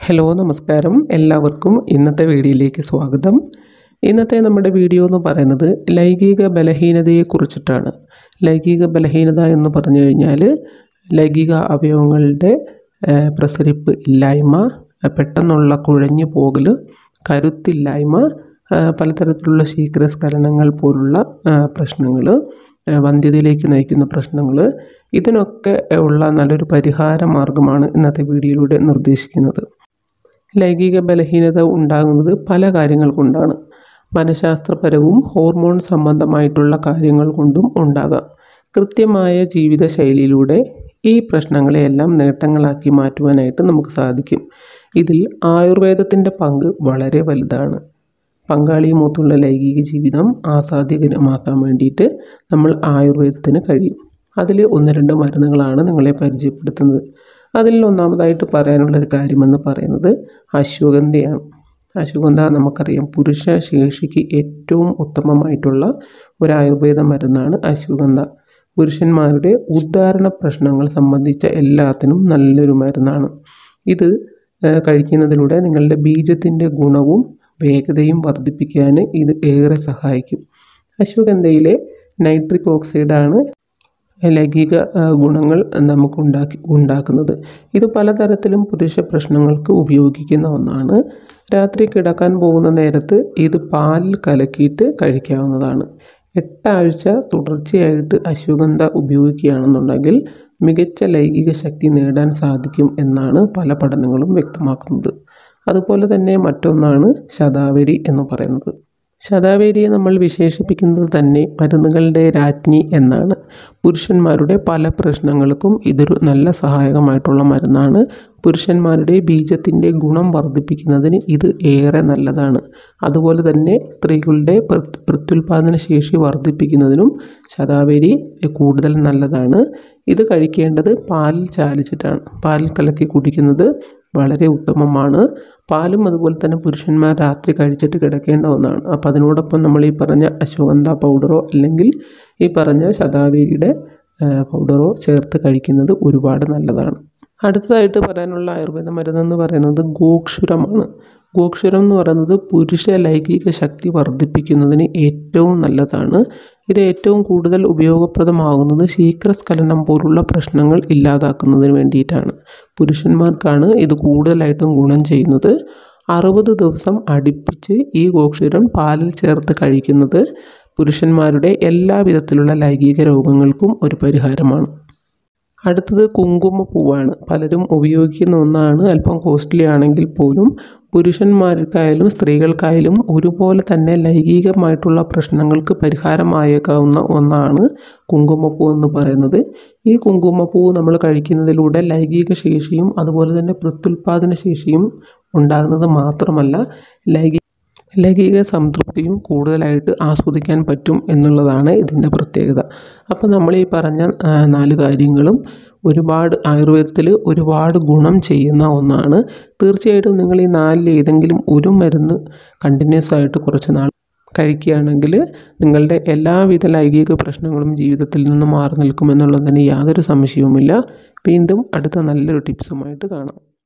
hello നമസ്കാരം എല്ലാവർക്കും ഇന്നത്തെ വീഡിയോയിലേക്ക് സ്വാഗതം ഇന്നത്തെ നമ്മുടെ വീഡിയോ എന്ന് പറയുന്നത് ലൈംഗിക ബലഹീനതയെക്കുറിച്ചിട്ടാണ് ലൈംഗിക ബലഹീനത എന്ന് പറഞ്ഞു കഴിഞ്ഞാൽ ലൈംഗിക അവയവങ്ങളുടെ ആ, പ്രസരിപ്പ് ഇല്ലായ്മ ആ, പെട്ടെന്നുള്ള കുഴഞ്ഞു പോകൽ കരുത്തില്ലായ്മ ആ, പലതരത്തിലുള്ള ശീഘ്രസ്ഖലനങ്ങൾ പോലുള്ള പ്രശ്നങ്ങൾ വന്ധ്യതയിലേക്ക് നയിക്കുന്ന പ്രശ്നങ്ങൾ ഇതിനൊക്കെ ഉള്ള നല്ലൊരു പരിഹാര മാർഗമാണ് ഇന്നത്തെ വീഡിയോയിലൂടെ നിർദ്ദേശിക്കുന്നത് ലൈംഗിക ബലഹീനത ഉണ്ടാകുന്നത് പല കാര്യങ്ങൾ കൊണ്ടാണ് മനഃശാസ്ത്രപരവും ഹോർമോൺ സംബന്ധമായിട്ടുള്ള കാര്യങ്ങൾ കൊണ്ടും ഉണ്ടാകാം കൃത്യമായ ജീവിതശൈലിയിലൂടെ ഈ പ്രശ്നങ്ങളെയെല്ലാം നേട്ടങ്ങളാക്കി മാറ്റുവാനായിട്ട് നമുക്ക് സാധിക്കും ഇതിൽ ആയുർവേദത്തിൻ്റെ പങ്ക് വളരെ വലുതാണ് പങ്കാളിയുമൊത്തുള്ള ലൈംഗിക ജീവിതം ആസ്വാദ്യകരമാക്കാൻ വേണ്ടിയിട്ട് നമ്മൾ ആയുർവേദത്തിന് കഴിയും അതിൽ ഒന്ന് രണ്ട് മരുന്നുകളാണ് നിങ്ങളെ പരിചയപ്പെടുത്തുന്നത് അതിൽ ഒന്നാമതായിട്ട് പറയാനുള്ളൊരു കാര്യമെന്ന് പറയുന്നത് അശ്വഗന്ധയാണ് അശ്വഗന്ധ നമുക്കറിയാം പുരുഷ ശേഷിക്ക് ഏറ്റവും ഉത്തമമായിട്ടുള്ള ഒരു ആയുർവേദ മരുന്നാണ് അശ്വഗന്ധ പുരുഷന്മാരുടെ ഉദ്ധാരണ പ്രശ്നങ്ങൾ സംബന്ധിച്ച എല്ലാത്തിനും നല്ലൊരു മരുന്നാണ് ഇത് ആ, കഴിക്കുന്നതിലൂടെ നിങ്ങളുടെ ബീജത്തിൻ്റെ ഗുണവും വേഗതയും വർദ്ധിപ്പിക്കാൻ ഇത് ഏറെ സഹായിക്കും അശ്വഗന്ധയിലെ നൈട്രിക് ഓക്സൈഡാണ് ലൈംഗിക ആ, ഗുണങ്ങൾ നമുക്ക് ഉണ്ടാക്കി ഉണ്ടാക്കുന്നത് ഇത് പലതരത്തിലും പുരുഷ പ്രശ്നങ്ങൾക്ക് ഉപയോഗിക്കുന്ന ഒന്നാണ് രാത്രി കിടക്കാൻ പോകുന്ന നേരത്ത് ഇത് പാലിൽ കലക്കിയിട്ട് കഴിക്കാവുന്നതാണ് എട്ടാഴ്ച തുടർച്ചയായിട്ട് അശ്വഗന്ധ ഉപയോഗിക്കുകയാണെന്നുണ്ടെങ്കിൽ മികച്ച ലൈംഗിക ശക്തി നേടാൻ സാധിക്കും എന്നാണ് പല പഠനങ്ങളും വ്യക്തമാക്കുന്നത് അതുപോലെ തന്നെ മറ്റൊന്നാണ് ശതാവരി എന്ന് പറയുന്നത് ശതാവേരിയെ നമ്മൾ വിശേഷിപ്പിക്കുന്നത് തന്നെ മരുന്നുകളുടെ രാജ്ഞി എന്നാണ് പുരുഷന്മാരുടെ പല പ്രശ്നങ്ങൾക്കും ഇതൊരു നല്ല സഹായകമായിട്ടുള്ള മരുന്നാണ് പുരുഷന്മാരുടെ ബീജത്തിൻ്റെ ഗുണം വർദ്ധിപ്പിക്കുന്നതിന് ഇത് ഏറെ നല്ലതാണ് അതുപോലെ തന്നെ സ്ത്രീകളുടെ പ്ര- പ്രത്യുൽപാദന ശേഷി വർദ്ധിപ്പിക്കുന്നതിനും ശതാവേരി കൂടുതൽ നല്ലതാണ് ഇത് കഴിക്കേണ്ടത് പാലിൽ ചാലിച്ചിട്ടാണ് പാലിൽ കലക്കി കുടിക്കുന്നത് വളരെ ഉത്തമമാണ് പാലും അതുപോലെ തന്നെ പുരുഷന്മാർ രാത്രി കഴിച്ചിട്ട് കിടക്കേണ്ട ഒന്നാണ് അപ്പോൾ അതിനോടൊപ്പം നമ്മൾ ഈ പറഞ്ഞ അശ്വഗന്ധ പൗഡറോ അല്ലെങ്കിൽ ഈ പറഞ്ഞ ശതാവേരിയുടെ പൗഡറോ ചേർത്ത് കഴിക്കുന്നത് ഒരുപാട് നല്ലതാണ് അടുത്തതായിട്ട് പറയാനുള്ള ആയുർവേദ മരുന്നെന്ന് പറയുന്നത് ഗോക്ഷുരമാണ് ഗോക്ഷുരം എന്ന് പറയുന്നത് പുരുഷ ലൈംഗിക ശക്തി വർദ്ധിപ്പിക്കുന്നതിന് ഏറ്റവും നല്ലതാണ് ഇത് ഏറ്റവും കൂടുതൽ ഉപയോഗപ്രദമാകുന്നത് ശീഘ്രസ്ഖലനം പോലുള്ള പ്രശ്നങ്ങൾ ഇല്ലാതാക്കുന്നതിന് വേണ്ടിയിട്ടാണ് പുരുഷന്മാർക്കാണ് ഇത് കൂടുതലായിട്ടും ഗുണം ചെയ്യുന്നത് അറുപത് ദിവസം അടുപ്പിച്ച് ഈ ഗോക്ഷുരം പാലിൽ ചേർത്ത് കഴിക്കുന്നത് പുരുഷന്മാരുടെ എല്ലാ വിധത്തിലുള്ള ലൈംഗിക രോഗങ്ങൾക്കും ഒരു പരിഹാരമാണ് അടുത്തത് കുങ്കുമപ്പൂവാണ് പലരും ഉപയോഗിക്കുന്ന ഒന്നാണ് അല്പം കോസ്റ്റ്ലി ആണെങ്കിൽ പോലും പുരുഷന്മാർക്കായാലും സ്ത്രീകൾക്കായാലും ഒരുപോലെ തന്നെ ലൈംഗികമായിട്ടുള്ള പ്രശ്നങ്ങൾക്ക് പരിഹാരമായേക്കാവുന്ന ഒന്നാണ് കുങ്കുമപ്പൂ എന്ന് പറയുന്നത് ഈ കുങ്കുമപ്പൂ നമ്മൾ കഴിക്കുന്നതിലൂടെ ലൈംഗിക ശേഷിയും അതുപോലെ തന്നെ പ്രത്യുൽപാദന ശേഷിയും ഉണ്ടാകുന്നത് മാത്രമല്ല ലൈംഗിക ലൈംഗിക സംതൃപ്തിയും കൂടുതലായിട്ട് ആസ്വദിക്കാൻ പറ്റും എന്നുള്ളതാണ് ഇതിൻ്റെ പ്രത്യേകത അപ്പോൾ നമ്മൾ ഈ പറഞ്ഞ ആ, നാല് കാര്യങ്ങളും ഒരുപാട് ആയുർവേദത്തിൽ ഒരുപാട് ഗുണം ചെയ്യുന്ന ഒന്നാണ് തീർച്ചയായിട്ടും നിങ്ങൾ ഈ നാലിൽ ഏതെങ്കിലും ഒരു മരുന്ന് കണ്ടിന്യൂസ് ആയിട്ട് കുറച്ച് നാൾ കഴിക്കുകയാണെങ്കിൽ നിങ്ങളുടെ എല്ലാവിധ ലൈംഗിക പ്രശ്നങ്ങളും ജീവിതത്തിൽ നിന്ന് മാറി നിൽക്കുമെന്നുള്ളതിന് യാതൊരു സംശയവുമില്ല വീണ്ടും അടുത്ത നല്ലൊരു ടിപ്സുമായിട്ട് കാണാം